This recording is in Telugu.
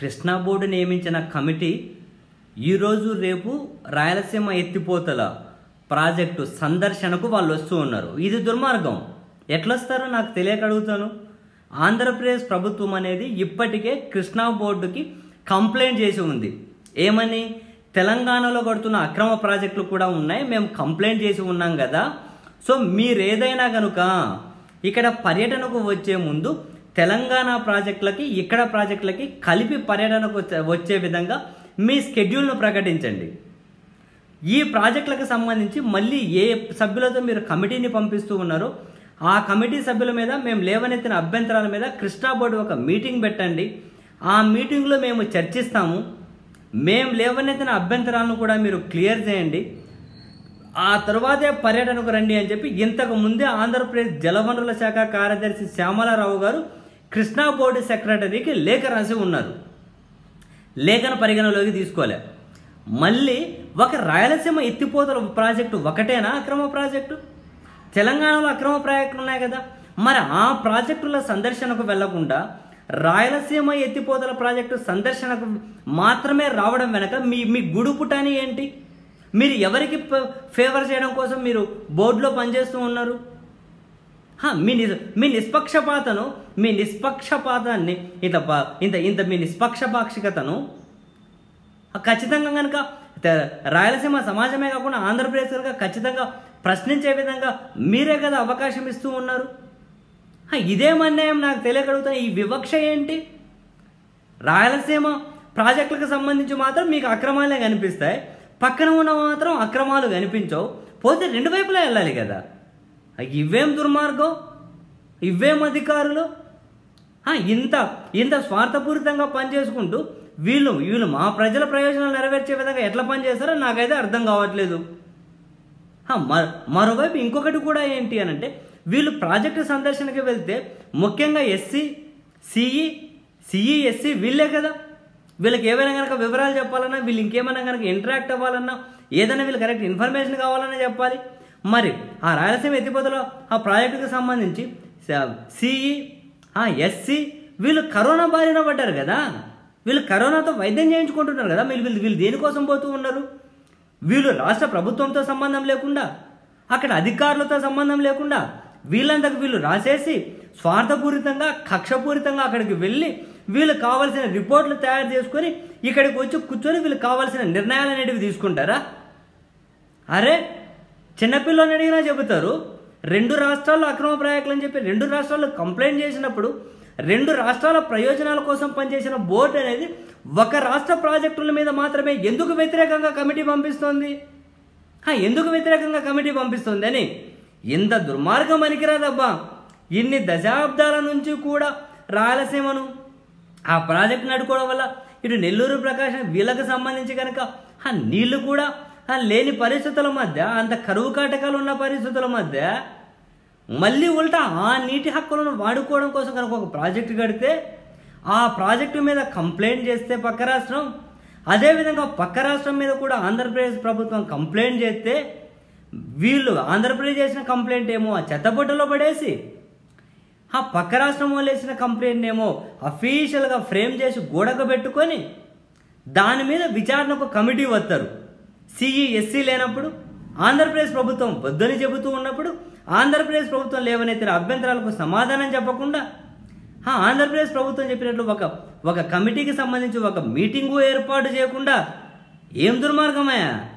కృష్ణా బోర్డు నియమించిన కమిటీ ఈరోజు రేపు రాయలసీమ ఎత్తిపోతల ప్రాజెక్టు సందర్శనకు వాళ్ళు వస్తూ ఉన్నారు ఇది దుర్మార్గం ఎట్లొస్తారో నాకు తెలియక అడుగుతాను ఆంధ్రప్రదేశ్ ప్రభుత్వం అనేది ఇప్పటికే కృష్ణా బోర్డుకి కంప్లైంట్ చేసి ఉంది ఏమని తెలంగాణలో కడుతున్న అక్రమ ప్రాజెక్టులు కూడా ఉన్నాయి మేము కంప్లైంట్ చేసి ఉన్నాం కదా సో మీరు ఏదైనా కనుక ఇక్కడ పర్యటనకు వచ్చే ముందు తెలంగాణ ప్రాజెక్టులకి ఇక్కడ ప్రాజెక్టులకి కలిపి పర్యటనకు వచ్చే- వచ్చే విధంగా మీ స్కెడ్యూల్ను ప్రకటించండి ఈ ప్రాజెక్టులకు సంబంధించి మళ్ళీ ఏ సభ్యులతో మీరు కమిటీని పంపిస్తూ ఉన్నారో ఆ కమిటీ సభ్యుల మీద మేము లేవనెత్తిన అభ్యంతరాల మీద కృష్ణా బోర్డు ఒక మీటింగ్ పెట్టండి ఆ మీటింగ్లో మేము చర్చిస్తాము మేము లేవనెత్తిన అభ్యంతరాలను కూడా మీరు క్లియర్ చేయండి ఆ తర్వాతే పర్యటనకు రండి అని చెప్పి ఇంతకు ముందే ఆంధ్రప్రదేశ్ జలవనరుల శాఖ కార్యదర్శి శ్యామలారావు గారు కృష్ణా బోర్డు సెక్రటరీకి లేఖ రాసి ఉన్నారు లేఖను పరిగణలోకి తీసుకోలే మళ్ళీ ఒక రాయలసీమ ఎత్తిపోతల ప్రాజెక్టు ఒకటేనా అక్రమ ప్రాజెక్టు తెలంగాణలో అక్రమ ప్రాజెక్టులు ఉన్నాయి కదా మరి ఆ ప్రాజెక్టుల సందర్శనకు వెళ్లకుండా రాయలసీమ ఎత్తిపోతల ప్రాజెక్టు సందర్శనకు మాత్రమే రావడం వెనక మీ మీ గుడుపుటాని ఏంటి మీరు ఎవరికి ప- ఫేవర్ చేయడం కోసం మీరు బోర్డులో పనిచేస్తూ ఉన్నారు హా, మీ నిస్ మీ నిష్పక్షపాతను మీ నిష్పక్షపాతాన్ని ఇంత ప- ఇంత ఇంత మీ నిష్పక్షపాక్షికతను ఖచ్చితంగా కనుక త- రాయలసీమ సమాజమే కాకుండా ఆంధ్రప్రదేశ్ కనుక ఖచ్చితంగా ప్రశ్నించే విధంగా మీరే కదా అవకాశం ఇస్తూ ఉన్నారు హా, ఇదేం అన్యాయం నాకు తెలియగలుగుతాను ఈ వివక్ష ఏంటి రాయలసీమ ప్రాజెక్టులకు సంబంధించి మాత్రం మీకు అక్రమాలే కనిపిస్తాయి పక్కన ఉన్న మాత్రం అక్రమాలు కనిపించవు పోతే రెండు వైపులా వెళ్ళాలి కదా ఆ, ఇవేం దుర్మార్గం ఇవేం అధికారులు ఆ, ఇంత ఇంత స్వార్థపూరితంగా పనిచేసుకుంటూ వీళ్ళు వీళ్ళు మా ప్రజల ప్రయోజనాలు నెరవేర్చే విధంగా ఎట్లా పనిచేస్తారో నాకైతే అర్థం కావట్లేదు ఆ, మ- మరోవైపు ఇంకొకటి కూడా ఏంటి అని అంటే వీళ్ళు ప్రాజెక్టు సందర్శనకి వెళ్తే ముఖ్యంగా ఎస్సీ సిఈ సిఈ ఎస్సీ వీళ్ళే కదా వీళ్ళకి ఏమైనా కనుక వివరాలు చెప్పాలన్నా వీళ్ళు ఇంకేమైనా కనుక ఇంటరాక్ట్ అవ్వాలన్నా ఏదైనా వీళ్ళు కరెక్ట్ ఇన్ఫర్మేషన్ కావాలన్నా చెప్పాలి మరి ఆ రాయలసీమ ఎత్తిపోతలో ఆ ప్రాజెక్టుకి సంబంధించి సిఈ ఎస్సీ వీళ్ళు కరోనా బారిన పడ్డారు కదా వీళ్ళు కరోనాతో వైద్యం చేయించుకుంటున్నారు కదా వీళ్ళు వీళ్ళు వీళ్ళు దేనికోసం పోతూ ఉన్నారు వీళ్ళు రాష్ట్ర ప్రభుత్వంతో సంబంధం లేకుండా అక్కడ అధికారులతో సంబంధం లేకుండా వీళ్ళంతకు వీళ్ళు రాసేసి స్వార్థపూరితంగా కక్షపూరితంగా అక్కడికి వెళ్ళి వీళ్ళు కావాల్సిన రిపోర్ట్లు తయారు చేసుకొని ఇక్కడికి వచ్చి కూర్చొని వీళ్ళు కావాల్సిన నిర్ణయాలు అనేటివి తీసుకుంటారా అరే చిన్నపిల్లని అడిగినా చెబుతారు రెండు రాష్ట్రాల్లో అక్రమ ప్రాజెక్టులు అని చెప్పి రెండు రాష్ట్రాల్లో కంప్లైంట్ చేసినప్పుడు రెండు రాష్ట్రాల ప్రయోజనాల కోసం పనిచేసిన బోర్డు అనేది ఒక రాష్ట్ర ప్రాజెక్టుల మీద మాత్రమే ఎందుకు వ్యతిరేకంగా కమిటీ పంపిస్తోంది హా, ఎందుకు వ్యతిరేకంగా కమిటీ పంపిస్తుంది అని ఇంత దుర్మార్గం పనికిరాదబ్బా ఇన్ని దశాబ్దాల నుంచి కూడా రాయలసీమను ఆ ప్రాజెక్ట్ నడుకోవడం వల్ల ఇటు నెల్లూరు ప్రకాశం వీళ్ళకి సంబంధించి కనుక ఆ నీళ్లు కూడా ఆ లేని పరిస్థితుల మధ్య అంత కరువు కాటకాలు ఉన్న పరిస్థితుల మధ్య మళ్ళీ ఉల్టా ఆ నీటి హక్కులను వాడుకోవడం కోసం కనుక ఒక ప్రాజెక్టు కడితే ఆ ప్రాజెక్టు మీద కంప్లైంట్ చేస్తే పక్క రాష్ట్రం అదేవిధంగా పక్క రాష్ట్రం మీద కూడా ఆంధ్రప్రదేశ్ ప్రభుత్వం కంప్లైంట్ చేస్తే వీళ్ళు ఆంధ్రప్రదేశ్ చేసిన కంప్లైంట్ ఏమో ఆ చెత్తబుట్టలో పడేసి ఆ పక్క రాష్ట్రం వాళ్ళు వేసిన కంప్లైంట్ ఏమో అఫీషియల్గా ఫ్రేమ్ చేసి గోడకు పెట్టుకొని దాని మీద విచారణకు కమిటీ వస్తారు సిఈ ఎస్సీ లేనప్పుడు ఆంధ్రప్రదేశ్ ప్రభుత్వం వద్దని చెబుతూ ఉన్నప్పుడు ఆంధ్రప్రదేశ్ ప్రభుత్వం లేవనెత్తిన అభ్యంతరాలకు సమాధానం చెప్పకుండా ఆ ఆంధ్రప్రదేశ్ ప్రభుత్వం చెప్పినట్లు ఒక ఒక కమిటీకి సంబంధించి ఒక మీటింగు ఏర్పాటు చేయకుండా ఏం దుర్మార్గమయ్యా